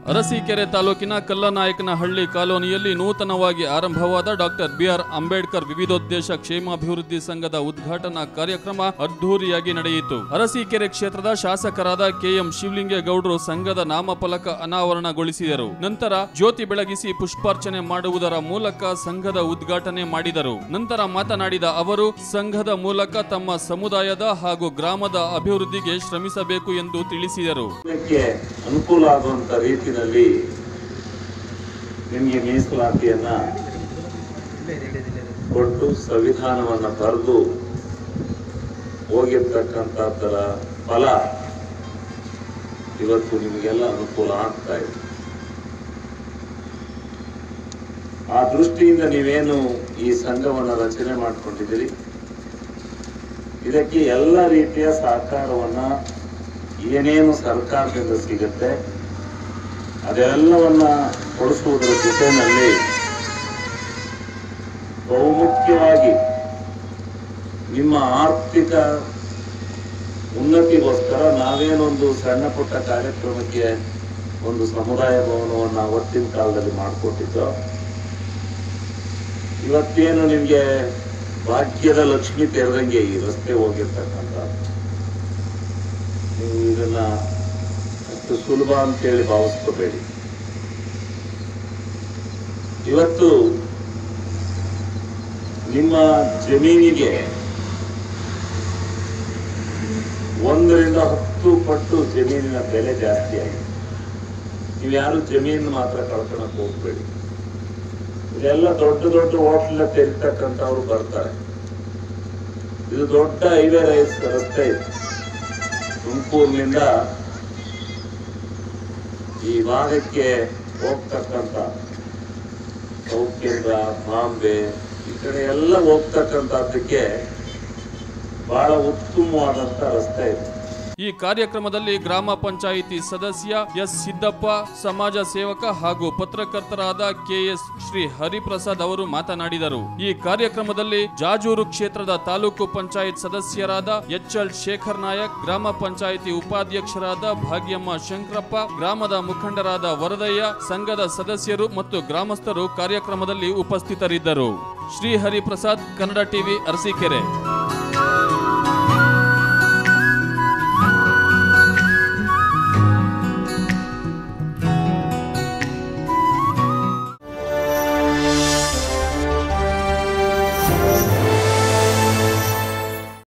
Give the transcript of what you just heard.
ಅರಸೀಕೆರೆ ತಾಲೂಕಿನ ಕಲ್ಲನಾಯಕನಹಳ್ಳಿ ಕಾಲೋನಿಯಲ್ಲಿ ನೂತನವಾಗಿ ಆರಂಭವಾದ ಡಾಕ್ಟರ್ ಬಿಆರ್ ಅಂಬೇಡ್ಕರ್ ವಿವಿಧೋದ್ದೇಶ ಕ್ಷೇಮಾಭಿವೃದ್ಧಿ ಸಂಘದ ಉದ್ಘಾಟನಾ ಕಾರ್ಯಕ್ರಮ ಅದ್ಧೂರಿಯಾಗಿ ನಡೆಯಿತು ಅರಸೀಕೆರೆ ಕ್ಷೇತ್ರದ ಶಾಸಕರಾದ ಕೆಎಂ ಶಿವಲಿಂಗೇಗೌಡರು ಸಂಘದ ನಾಮಫಲಕ ಅನಾವರಣಗೊಳಿಸಿದರು ನಂತರ ಜ್ಯೋತಿ ಬೆಳಗಿಸಿ ಪುಷ್ಪಾರ್ಚನೆ ಮಾಡುವುದರ ಮೂಲಕ ಸಂಘದ ಉದ್ಘಾಟನೆ ಮಾಡಿದರು ನಂತರ ಮಾತನಾಡಿದ ಅವರು ಸಂಘದ ಮೂಲಕ ತಮ್ಮ ಸಮುದಾಯದ ಹಾಗೂ ಗ್ರಾಮದ ಅಭಿವೃದ್ಧಿಗೆ ಶ್ರಮಿಸಬೇಕು ಎಂದು ತಿಳಿಸಿದರು ಇದಕ್ಕೆ ಅನುಕೂಲ ಆಗುವಂತ ರೀತಿಯಲ್ಲಿ ನಿಮಗೆ ಮೀಸಲಾತಿಯನ್ನ ಕೊಟ್ಟು ಸಂವಿಧಾನವನ್ನ ಬರೆದು ಹೋಗಿರ್ತಕ್ಕಂಥದ್ದರ ಫಲ ಇವತ್ತು ನಿಮಗೆಲ್ಲ ಅನುಕೂಲ ಆಗ್ತಾ ಇದೆ ಆ ದೃಷ್ಟಿಯಿಂದ ನೀವೇನು ಈ ಸಂಘವನ್ನ ರಚನೆ ಮಾಡ್ಕೊಂಡಿದ್ದೀರಿ ಇದಕ್ಕೆ ಎಲ್ಲ ರೀತಿಯ ಸಹಕಾರವನ್ನ ಏನೇನು ಸರ್ಕಾರದಿಂದ ಸಿಗುತ್ತೆ ಅದೆಲ್ಲವನ್ನ ಕೊಡಿಸುವುದರ ಜೊತೆಯಲ್ಲಿ ಬಹುಮುಖ್ಯವಾಗಿ ನಿಮ್ಮ ಆರ್ಥಿಕ ಉನ್ನತಿಗೋಸ್ಕರ ನಾವೇನೊಂದು ಸಣ್ಣ ಪುಟ್ಟ ಕಾರ್ಯಕ್ರಮಕ್ಕೆ ಒಂದು ಸಮುದಾಯ ಭವನವನ್ನು ಅವತ್ತಿನ ಕಾಲದಲ್ಲಿ ಮಾಡಿಕೊಟ್ಟಿದ್ದೋ ಇವತ್ತೇನು ನಿಮಗೆ ಭಾಗ್ಯದ ಲಕ್ಷ್ಮಿ ತೆರೆದಂಗೆ ಈ ರಸ್ತೆ ಹೋಗಿರ್ತಕ್ಕಂಥ ನೀವು ಇದನ್ನ ಅಷ್ಟು ಸುಲಭ ಅಂತೇಳಿ ಭಾವಿಸ್ಕೋಬೇಡಿ ಇವತ್ತು ನಿಮ್ಮ ಜಮೀನಿಗೆ ಒಂದರಿಂದ ಹತ್ತು ಪಟ್ಟು ಜಮೀನಿನ ಬೆಲೆ ಜಾಸ್ತಿ ಆಗಿದೆ ನೀವು ಯಾರು ಜಮೀನು ಮಾತ್ರ ಕಳ್ಕೊಳಕ್ ಹೋಗ್ಬೇಡಿ ಇದೆಲ್ಲ ದೊಡ್ಡ ದೊಡ್ಡ ಹೋಟ್ಲ ತೆರಿತಕ್ಕಂಥವ್ರು ಬರ್ತಾರೆ ಇದು ದೊಡ್ಡ ಹೈವೇ ರೈಸ್ ರಸ್ತೆ ಇದೆ ತುಮಕೂರಿನಿಂದ ಈ ಭಾಗಕ್ಕೆ ಹೋಗ್ತಕ್ಕಂಥ ಸೌತ್ ಕೇಂದ್ರ ಬಾಂಬೆ ಈ ಕಡೆ ಎಲ್ಲ ಹೋಗ್ತಕ್ಕಂಥದ್ದಕ್ಕೆ ಬಹಳ ಉತ್ತಮವಾದಂತ ರಸ್ತೆ ಇದೆ ಈ ಕಾರ್ಯಕ್ರಮದಲ್ಲಿ ಗ್ರಾಮ ಪಂಚಾಯಿತಿ ಸದಸ್ಯ ಎಸ್ ಸಿದ್ದಪ್ಪ ಸಮಾಜ ಸೇವಕ ಹಾಗೂ ಪತ್ರಕರ್ತರಾದ ಕೆಎಸ್ ಶ್ರೀ ಹರಿಪ್ರಸಾದ್ ಅವರು ಮಾತನಾಡಿದರು ಈ ಕಾರ್ಯಕ್ರಮದಲ್ಲಿ ಜಾಜೂರು ಕ್ಷೇತ್ರದ ತಾಲೂಕು ಪಂಚಾಯತ್ ಸದಸ್ಯರಾದ ಎಚ್ ಎಲ್ ಶೇಖರ್ ನಾಯಕ್ ಗ್ರಾಮ ಪಂಚಾಯಿತಿ ಉಪಾಧ್ಯಕ್ಷರಾದ ಭಾಗ್ಯಮ್ಮ ಶಂಕರಪ್ಪ ಗ್ರಾಮದ ಮುಖಂಡರಾದ ವರದಯ್ಯ ಸಂಘದ ಸದಸ್ಯರು ಮತ್ತು ಗ್ರಾಮಸ್ಥರು ಕಾರ್ಯಕ್ರಮದಲ್ಲಿ ಉಪಸ್ಥಿತರಿದ್ದರು ಶ್ರೀ ಹರಿಪ್ರಸಾದ್ ಕನ್ನಡ ಟಿವಿ ಅರಸೀಕೆರೆ